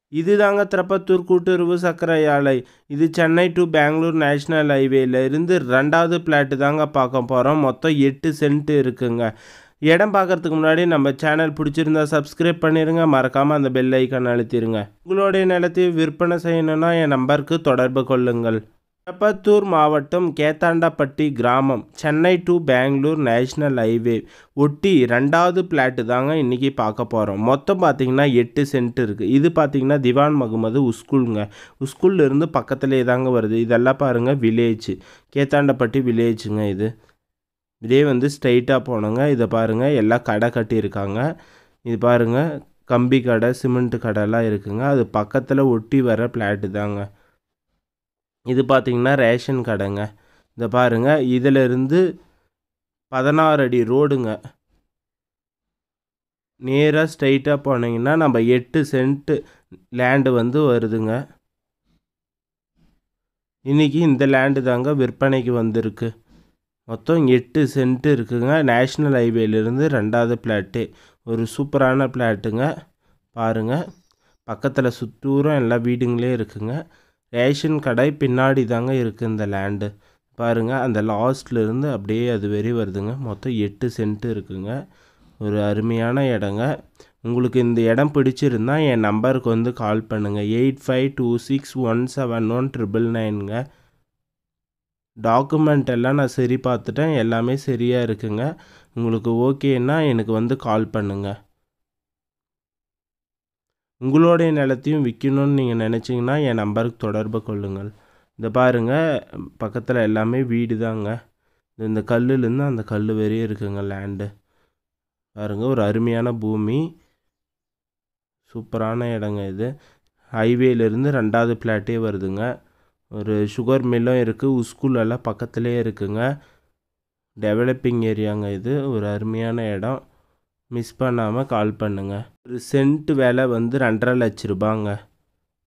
இது தாங்க திருப்பத்தூர் கூட்டுறவு சர்க்கரை ஆலை இது சென்னை டு பெங்களூர் நேஷ்னல் ஹைவேல இருந்து ரெண்டாவது பிளாட்டு தாங்க பார்க்க போகிறோம் மொத்தம் எட்டு சென்ட் இருக்குங்க இடம் பார்க்கறதுக்கு முன்னாடி நம்ம சேனல் பிடிச்சிருந்தா சப்ஸ்கிரைப் பண்ணிடுங்க மறக்காமல் அந்த பெல் ஐக்கான் அழுத்திடுங்க உங்களுடைய நிலத்தை விற்பனை செய்யணும்னா என் நம்பருக்கு தொடர்பு கொள்ளுங்கள் திருப்பத்தூர் மாவட்டம் கேத்தாண்டப்பட்டி கிராமம் Chennai to Bangalore national highway ஒட்டி ரெண்டாவது பிளாட்டு தாங்க இன்றைக்கி பார்க்க போகிறோம் மொத்தம் பார்த்தீங்கன்னா எட்டு சென்ட் இருக்குது இது பார்த்தீங்கன்னா திவான் முகமது உஸ்கூலுங்க உஸ்கூல்ல இருந்து பக்கத்துலேயே தாங்க வருது இதெல்லாம் பாருங்கள் வில்லேஜ் கேத்தாண்டப்பட்டி வில்லேஜுங்க இது இதே வந்து ஸ்ட்ரைட்டாக போனோங்க இதை பாருங்கள் எல்லாம் கடை கட்டியிருக்காங்க இது பாருங்கள் கம்பி கடை சிமெண்ட் கடைலாம் இருக்குங்க அது பக்கத்தில் ஒட்டி வர பிளாட்டு தாங்க இது பார்த்தீங்கன்னா ரேஷன் கடைங்க இதை பாருங்கள் இதிலிருந்து பதினாறு அடி ரோடுங்க நேராக ஸ்ட்ரைட்டாக போனீங்கன்னா நம்ம எட்டு சென்ட்டு லேண்டு வந்து வருதுங்க இன்றைக்கி இந்த லேண்டு தாங்க விற்பனைக்கு வந்திருக்கு மொத்தம் எட்டு சென்ட்டு இருக்குங்க நேஷ்னல் ஹைவேலேருந்து ரெண்டாவது பிளாட்டு ஒரு சூப்பரான பிளாட்டுங்க பாருங்கள் பக்கத்தில் சுற்றூரம் எல்லா வீடுங்களே இருக்குங்க ரேஷன் கடை பின்னாடி தாங்க இருக்குது இந்த லேண்டு பாருங்கள் அந்த லாஸ்ட்லேருந்து அப்படியே அது வெறி வருதுங்க மொத்தம் எட்டு சென்ட்டு இருக்குங்க ஒரு அருமையான இடங்க உங்களுக்கு இந்த இடம் பிடிச்சிருந்தா என் நம்பருக்கு வந்து கால் பண்ணுங்கள் eight five two six one seven one triple நைனுங்க டாக்குமெண்ட் எல்லாம் நான் சரி பார்த்துட்டேன் எல்லாமே சரியாக இருக்குங்க உங்களுக்கு ஓகேன்னா எனக்கு வந்து கால் பண்ணுங்கள் உங்களுடைய நிலத்தையும் விற்கணும்னு நீங்கள் நினச்சிங்கன்னா என் நம்பருக்கு தொடர்பு கொள்ளுங்கள் இந்த பாருங்கள் பக்கத்தில் எல்லாமே வீடு தாங்க இந்த கல்லுலேருந்து அந்த கல் வரையும் இருக்குங்க லேண்டு பாருங்கள் ஒரு அருமையான பூமி சூப்பரான இடங்க இது ஹைவேலேருந்து ரெண்டாவது பிளாட்டே வருதுங்க ஒரு சுகர் மில்லும் இருக்குது உஸ்கூல் எல்லாம் பக்கத்துலேயே இருக்குங்க டெவலப்பிங் ஏரியாங்க இது ஒரு அருமையான இடம் மிஸ் பண்ணாமல் கால் பண்ணுங்கள் ஒரு சென்ட் விலை வந்து ரெண்டரை லட்ச ரூபாங்க